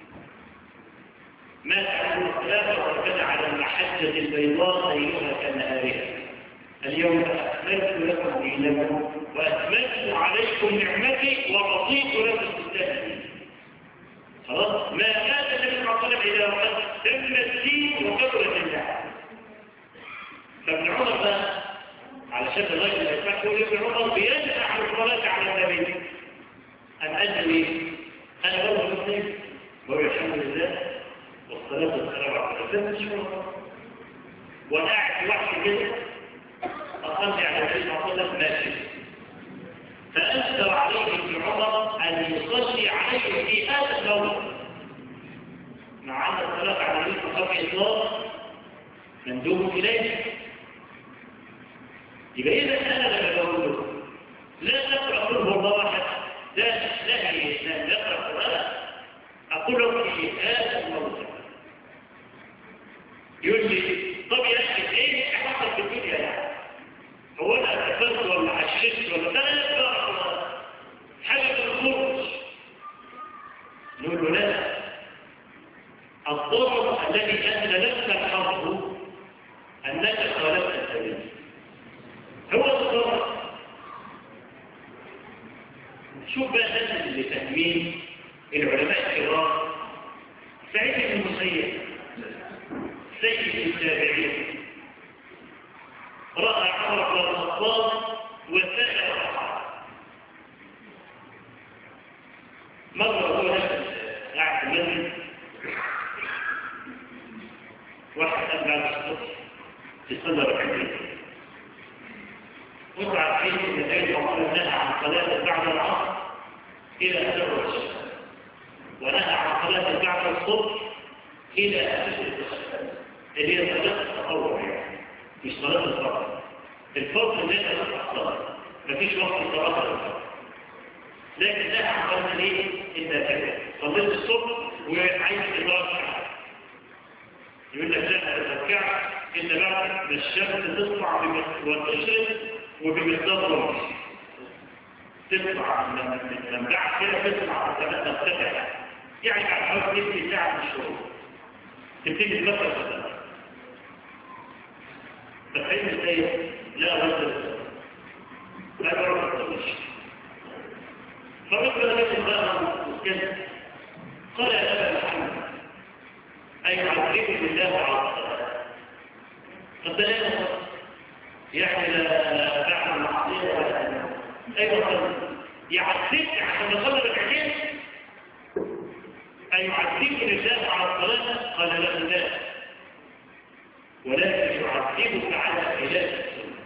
ما تعلم الخلافة وكان على المحجة البيضاء ليلها كنهارها اليوم أكملت لكم دينكم وأتممت عليكم نعمتي ورضيت لكم الإسلام خلاص ما كان النبي صلى الله عليه وسلم إذا وقد تم الدين وكبرت الله فابن عمر بقى علشان الراجل اللي يسمع يقول ابن عمر بينزع عن الصلاة على النبي أم أنني أنا برضه مسلم وهو الحمد لله والصلاة والسلام على رسول الله وأنا قاعد لوحدي كده أصلي على النبي صلى الله عليه وسلم ماشي فأنزل عليه ابن عمر أن يصلي عليه في هذا الموضع مع أن الصلاة على النبي صلى الله عليه وسلم مندوب إليه يبقى إذا أنا لما بقول له لا تقرأ قل هو الله أحد لا لا لا يقرأ القرآن أقول له في هذا الموضع يقول لي طب يا أخي إيه حصل في الدنيا يعني هو أنا أتفلت ولا عششت ولا لا يقرأ القرآن حاجة في الخروج نقول له لا الضرر الذي أنت لست الحظ أنك خالفت السبيل هو الضرر شوف بقى الناس اللي فاهمين العلماء الكرام سعيد بن المسيب سيد التابعين رأى عمر بن الخطاب وسائر الصحابة مرة هو نفس قاعد في المسجد واحد قال بعد الصبح في صلى ركعتين وانتم عارفين ان النبي صلى الله عليه وسلم نهى عن صلاه بعد العصر الى اثر الشمس ونهى عن صلاه بعد الصبح الى اثر الشمس اللي هي صلاه التطوع يعني مش صلاه الفرض الفرض ليس الصلاه مفيش وقت صلاه الفرض لكن نهى عن صلاه ايه؟ الا كذا صليت الصبح وعايز تراجع يقول لك لا تذكر ان بعد ما الشمس تطلع وتشرق وبمقدار رمز تطلع من بعد كده تطلع ترتفع يعني بعد حوالي تلت ساعه من الشغل تبتدي تبطل تطلع فالحين ازاي لا رد لا رد الطويش فرد لكم بقى مسكين قال يا ابا محمد أي يعذبني الله على الصلاة قد لا يعني لا بعمل معصية ولا أيضا يعذبني عشان نصلي ركعتين أي يعذبني الله على الصلاة قال له لا ولكن يعذبك على خلاف السنة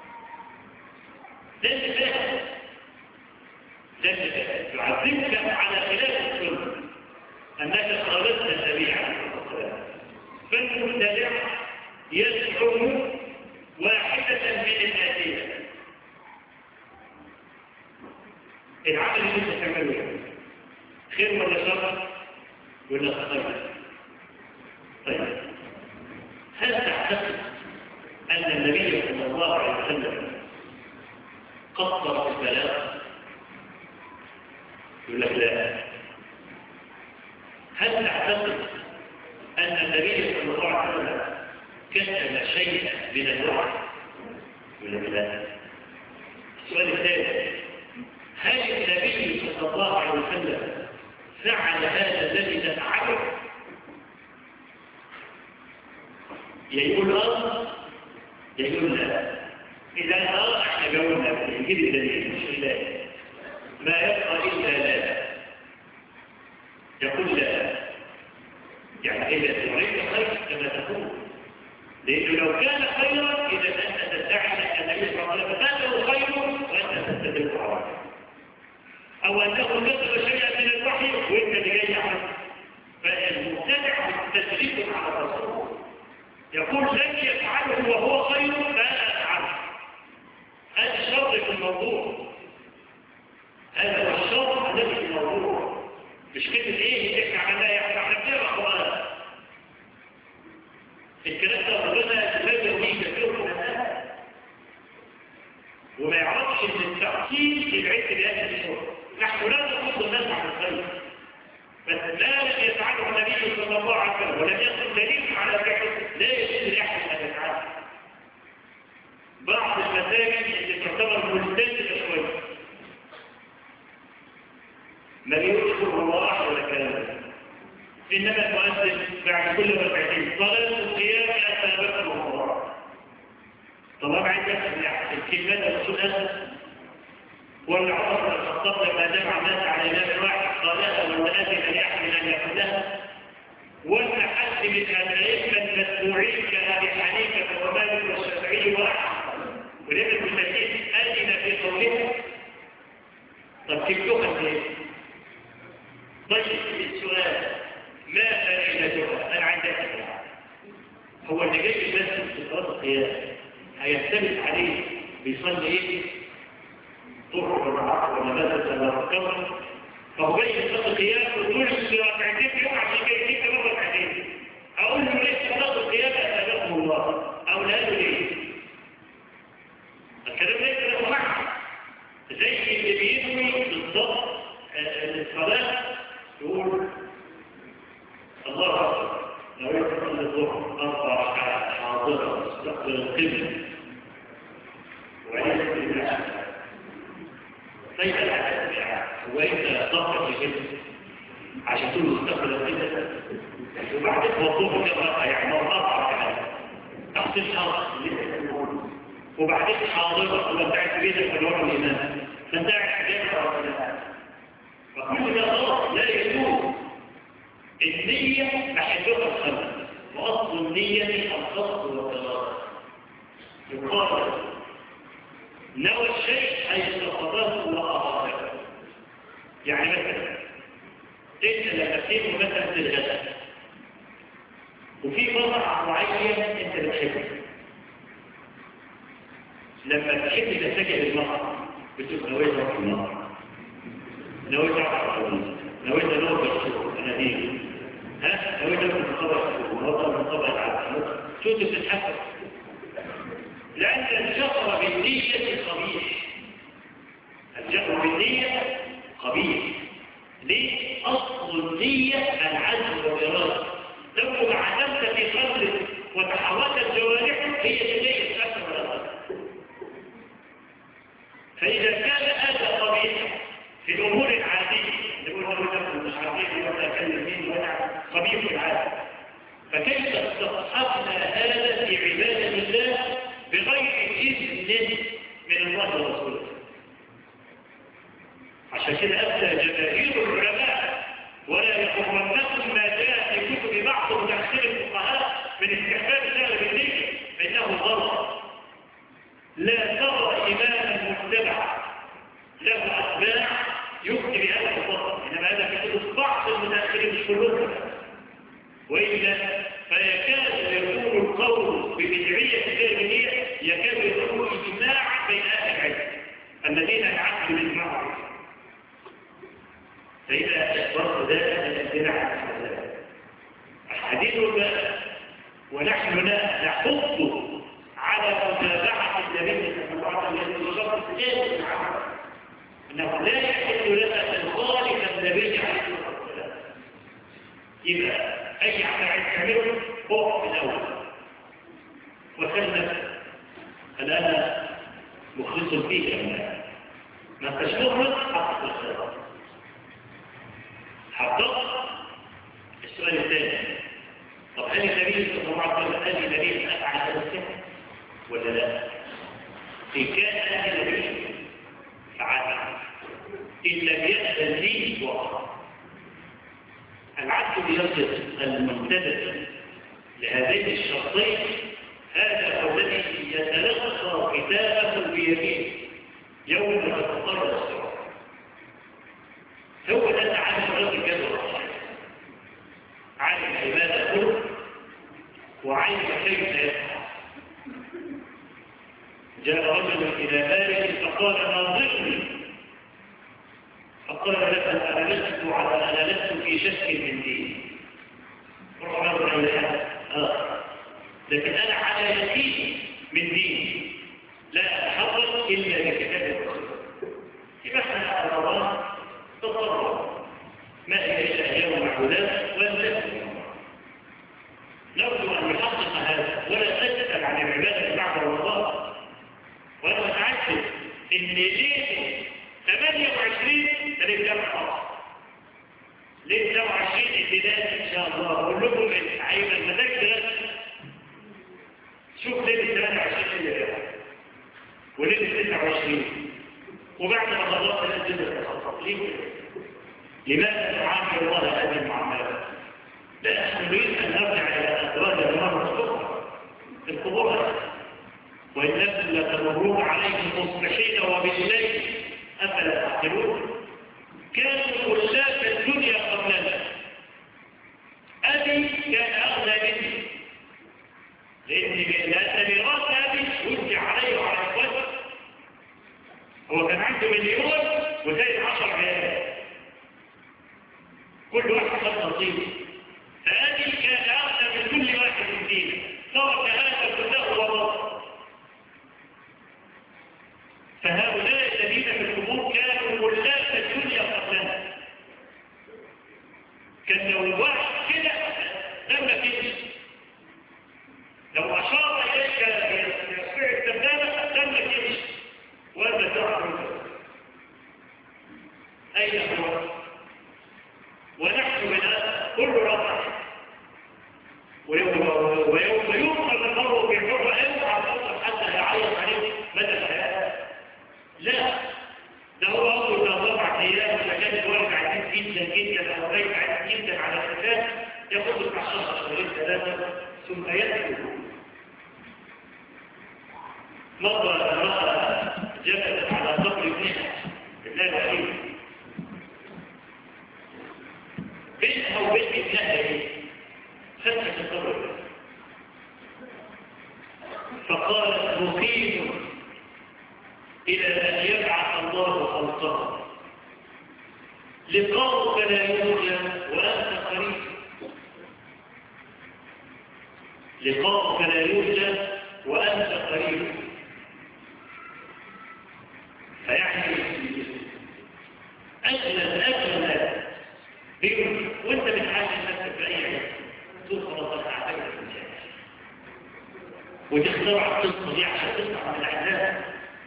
ده اللي فاهم ده اللي فاهم يعذبك على خلاف السنة أنك خالفت النبي عليه الصلاة والسلام فالمبتدع يزعم واحدة من الآتية العمل اللي انت تعمله خير ولا شر ولا خير طيب هل تعتقد أن النبي صلى الله عليه وسلم قصر في البلاغ يقول لك لا هل تعتقد أن النبي صلى الله عليه وسلم كتب شيئا من الوحي ولا لا؟ السؤال الثاني هل النبي صلى الله عليه وسلم فعل هذا الذي تفعله؟ يقول اه يقول لا إذا اه احنا جاوبنا نجيب الدليل مش الله ما يبقى إلا لا يقول لا يعني إذا تريد خير كما تقول لأنه لو كان خيرا إذا أنت تدعي أن النبي صلى الله عليه وسلم أنه خير وأنت تستدل عليه أو أنه نزل شيئا من الوحي وأنت اللي جاي عنه فالمبتدع تسليم على الرسول يقول لن يفعله وهو خير فأنا أفعله هذا الشرط في الموضوع هذا هو الشرط الذي في الموضوع مش كده ايه احنا عملناه يعني احنا بنقرا قران الكلام ده ربنا يتفاجئ به كثير من الناس وما يعرفش ان التعطيل يبعث بهذا الشرط نحن لا نقصد الناس عن الخير بس لا لم يفعله النبي صلى الله عليه وسلم ولم يكن دليل على فعله لا يجوز لاحد ان يفعله بعض المساجد اللي تعتبر ملتزمه شويه ما بيذكر الله ولا كلام انما المؤذن بعد كل ركعتين صلاه القيام اتى الله طبعا عندك الكلمات الرسول هذا ولا عمر بن الخطاب لما جمع الناس على امام واحد قالها ولا اذن لاحد ان يقولها ولا حد من الائمه المتبوعين كابي حنيفه ومالك والشافعي واحد ولم المسلمين اذن في قولها طب تكتبها ليه؟ طيب السؤال ما فائدتها؟ انا عندي اسئله هو اللي جاي بس في صلاه القيام هيعتمد عليه بيصلي ايه؟ ظهر ولا عصر ولا ماذا ولا ركبه فهو جاي يصلي القيام وتقول ركعتين في يوم عشان جاي فيك كمان ركعتين اقول له ليه صلاه القيام اتابعه الله او لا له ليه؟ الكلام ليس له معنى زي اللي بينوي بالضبط الصلاه يقول الله اكبر لو يصلي الظهر اربع ركعات حاضره مستقبل القبله وعليه الناس ليس الحدث وإنت ضغط في جسم عشان تقول مستقبل القبلة وبعدين وضوح كما يعني مرات كمان تحصيل شرط وبعدين حاضرة وانت قاعد في بيتك في الوقت الإمام فانت قاعد في بيتك فكل ده غلط لا يجوز النية محدها الخمس وأصل النية القصد والقرار يقال نوى الشيء أي استقضاه وأراده يعني مثلا انت لما تسيبه مثلا في الغداء وفي مطعم معين انت بتحبه لما تحب تتجه للمطعم بتبقى نويت اروح المطعم نويت اروح الحوالي نويت اروح السوق اناديل ها نويت اروح الطبق السوق من طبق العالم شو انت بتتحسب لأن الجهر بالنية قبيح الجهر بالنية قبيح ليه؟ أصل النية العزم والإرادة لو عزمت في قلبك وتحركت جوارحك هي النية الأكثر والإرادة فإذا كان هذا قبيحا في الأمور العادية نقول له نفسه مش عادية ولا أكلم مين ولا قبيح العادة فكيف استصحبنا هذا في عبادة الله بغير إذن من الله ورسوله عشان كده أفتى جماهير العلماء ولا يغرنكم ما جاء في كتب بعض وتحسين الفقهاء من استحباب الشهر بالنية فإنه غلط لا ترى إماما متبع له أتباع يفتي بهذا الفضل إنما هذا في كتب بعض المتأخرين مش كلهم وإلا فيكاد يكون القول ببدعية الجاهلية يكاد يكون اجماعا بين أهل العلم الذين يعقلوا الإجماع فإذا برضه ده الابتداع الحديث بقى ونحن نحث على متابعة النبي صلى الله عليه وسلم الشرط الثالث أنه لا يحل لنا أن نخالف النبي عليه الصلاة والسلام يبقى أي عمل عايز تعمله اقف في الأول وسلم هل أنا مخلص فيه أم لا؟ ما انتش مخلص حقق الصراط حقق السؤال الثاني طب هل النبي صلى الله عليه وسلم قال النبي أفعل هذا السحر؟ ولا لا إن كان أهل به فعلا إن لم يأذن لي وقع العبد يصل المنتدب لهذين الشرطين هذا هو الذي يتلقى كتابه بيمينه يوم تتقرر الصراط هو ده تعالى الراجل كذا عالم العبادة كله وعلم كيف يفعل جاء رجل إلى مالك فقال ناظرني فقال لك أنا لست على أنا لست في شك من ديني رجل إلى آخر لكن أنا على يقين من ديني لا أتحرك إلا بكتاب الرسول يبقى احنا على الله تطرق ما هي الأيام المعبودات ولا نرجو أن نحقق هذا ولا نسأل عن العبادة بعد رمضان وأنا متعجب إن ليه 28 ليه 27 ليه 27 ابتداء إن شاء الله أقول لكم عيب المزاج دلوقتي شوف ليه 28 اللي جاي وليه 29 وبعد رمضان تنزل الخطط ليه لماذا نعامل الله هذه المعاملات لا نحن نريد أن نرجع إلى أدراج مرة أخرى في القبور وإنكم لتمرون عليهم مصبحين وبالليل أفلا تعقلون كانوا كلاف الدنيا قبلنا أبي كان أغنى مني لأن لأن ميراث أبي وزع عليه وعلى إخوته هو كان عنده مليون وزي عشر عيال كل واحد خد نصيبه فأبي كان أغنى من كل واحد فينا ترك هذا كله وضع فهؤلاء الذين في القبور كانوا كلاف الدنيا قبلنا كان لو الواحد كده لما كده لو أشار إليك يستطيع التبدالة لما كده وأنت تعرف أين هو ونحن من كل رفع ويوم ويوم يوصل المرء بالحر اوعى تصل حتى يعيط عليه مدى الحياه لا ده هو اول ما اربع ايام اذا كان الولد عزيز جدا جدا او بيت عزيز جدا على الفتاه ياخذ بتاع شهر شهرين ثلاثه ثم يدخل مرة امرأة جلست على قبر ابنها ابنها الوحيد بينها وبين ابنها ايه؟ فتحت القبر فقالت مقيم إلى أن يبعث الله خلقه لقاؤك لا يرجى وأنت قريب لقاؤك لا يرجى وأنت قريب فيعني أجلد أجلد بيقول وانت بتحاجة نفسك بأي حاجة تقول خلاص أنا هعتبر في الجنة وتخترع القصة دي عشان تطلع من العذاب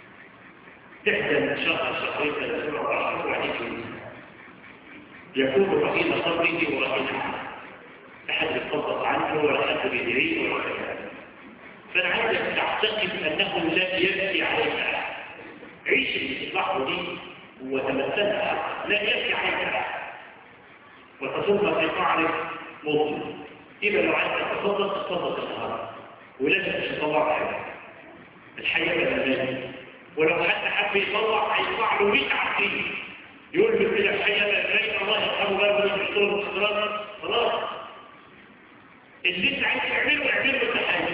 تحزن شهر شهرين ثلاثة أربعة شهور وبعدين يكون رحيم صبره ورحيم لا حد يتصدق عنه ولا حد بيدعيه ولا كذا فأنا عايزك تعتقد أنه لا يبكي عليك أحد عيش اللحظة دي وتمثلها لا يبكي عليك أحد وتصب في قعر موطن إذا لو عايز تتصدق تصدق النهارده ولازم تطلع حاجة الحياة بالأمان ولو حتى حب يطلع هيطلع له 100 عقيد يقول له كده الحياة بالأمان الله يرحمه بقى ولا يشتغل باستمرار خلاص اللي انت عايز تعمله اعمله انت حاجة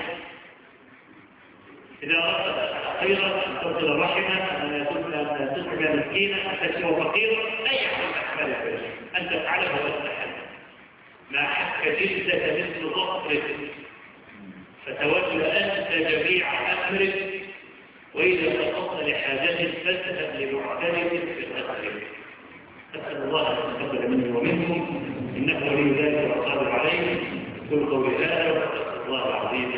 إذا أردت خيرا أن تصل رحمة أن تطعم مسكينا أن تكسو فقيرا أي حاجة أحملك أن تفعله وأنت حاجة ما حك جلدك مثل ظهرك فتولى أنت جميع أمرك وإذا تقص لحاجة فاسهب لمعترف في الأخير أسأل الله أن يتقبل مني ومنكم إنه ولي ذلك والقادر عليه كل قول هذا وأسأل الله العظيم